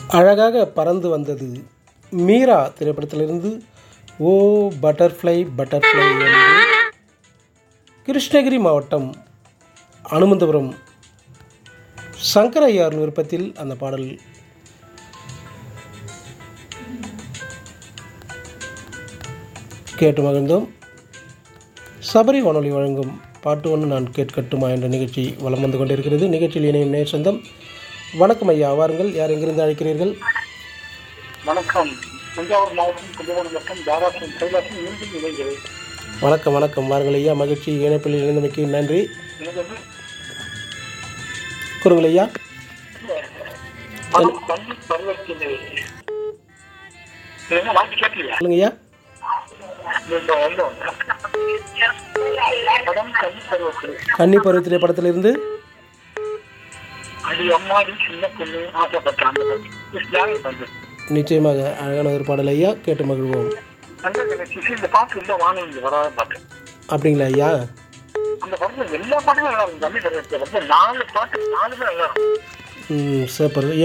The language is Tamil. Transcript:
அழகாக பறந்து வந்தது மீரா திரைப்படத்திலிருந்து ஓ பட்டர்ஃப்ளை பட்டர்ஃப்ளை என்று கிருஷ்ணகிரி மாவட்டம் அனுமந்தபுரம் சங்கரையார் விருப்பத்தில் அந்த பாடல் கேட்டு மகிழ்ந்தோம் சபரி வானொலி வழங்கும் பாட்டு ஒன்று நான் கேட்கட்டுமா என்ற நிகழ்ச்சி வலம் வந்து கொண்டிருக்கிறது நிகழ்ச்சியில் இணையும் நேர் சொந்தம் வணக்கம் ஐயா வாருங்கள் யார் எங்கிருந்து அழைக்கிறீர்கள் வணக்கம் தஞ்சாவூர் மாவட்டம் கும்பகோணம் மற்றும் தாராசுரம் கைலாசம் மீண்டும் இணைகிறேன் வணக்கம் வணக்கம் வாருங்கள் ஐயா மகிழ்ச்சி இணைப்பில் இணைந்தமைக்கு நன்றி எனக்கு வந்து கூறுங்கள் ஐயா படம் பள்ளி பருவத்திலே என்ன மாற்றி கேட்கலையா சொல்லுங்க ஐயா இந்த வந்து படம் பள்ளி பருவத்திலே கன்னி பருவ திரைப்படத்திலிருந்து அடி அம்மாடி சின்ன பொண்ணு ஆசைப்பட்ட அந்த படம் தியாகம் பண்ணு நிச்சயமாக அழகான ஒரு பாடல் ஐயா கேட்டு மகிழ்வோம் அந்த எனக்கு இந்த பாட்டு இல்லை வானம் இங்க வராத பாட்டு அப்படிங்களா ஐயா அந்த படத்துல எல்லா பாட்டுமே நல்லா இருக்கும் தமிழ் பருவத்தில் வந்து நாலு பாட்டு நாலுமே நல்லா இருக்கும் ம் சூப்பர்